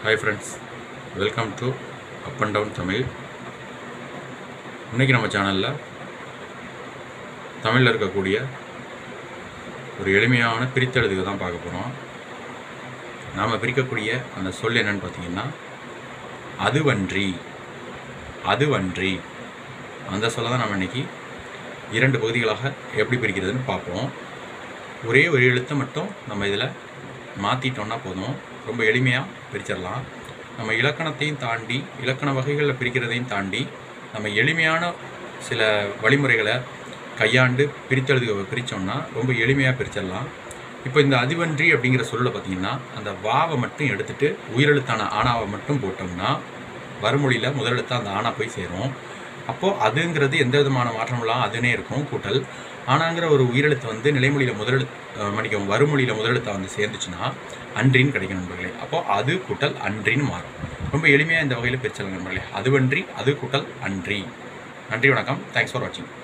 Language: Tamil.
hi friends welcome to up and down Tamil இன்றைக்கி நம்ம சேனலில் தமிழில் இருக்கக்கூடிய ஒரு எளிமையான பிரித்தெழுதுக தான் பார்க்க போகிறோம் நாம் பிரிக்கக்கூடிய அந்த சொல் என்னன்னு பார்த்தீங்கன்னா அதுவன்றி அதுவன்றி அந்த சொல்ல தான் நம்ம இன்றைக்கி இரண்டு பகுதிகளாக எப்படி பிரிக்கிறதுன்னு பார்ப்போம் ஒரே ஒரு எழுத்தை மட்டும் நம்ம இதில் மாற்றிட்டோம்னா போதும் ரொம்ப எளிமையாக பிரிச்சிடலாம் நம்ம இலக்கணத்தையும் தாண்டி இலக்கண வகைகளில் பிரிக்கிறதையும் தாண்டி நம்ம எளிமையான சில வழிமுறைகளை கையாண்டு பிரித்தெழுதுக பிரித்தோம்னா ரொம்ப எளிமையாக பிரிச்சிடலாம் இப்போ இந்த அதிவன்றி அப்படிங்கிற சொல்லில் பார்த்தீங்கன்னா அந்த வாவை மட்டும் எடுத்துட்டு உயிரெழுத்தான ஆனாவை மட்டும் போட்டோம்னா வறுமொழியில் முதலெழுத்தா அந்த ஆனா போய் சேரும் அப்போது அதுங்கிறது எந்த விதமான மாற்றம் இல்லாமல் அதுனே இருக்கும் கூட்டல் ஆனாங்கிற ஒரு உயிரெழுத்து வந்து நிலைமொழியில் முதலெழுத்து அஹ், மன்னிக்கவும் வறுமொழியில் முதலெழுத்தா வந்து சேர்ந்துச்சுன்னா அன்றின்னு கிடைக்கும் நண்பர்களே அப்போது அது கூட்டல் அன்றின்னு மாறும் ரொம்ப எளிமையாக இந்த வகையில் பிரிச்சலாம் நண்பர்களே அதுவன்றி அது கூட்டல் அன்றி நன்றி வணக்கம் தேங்க்ஸ் ஃபார் வாட்சிங்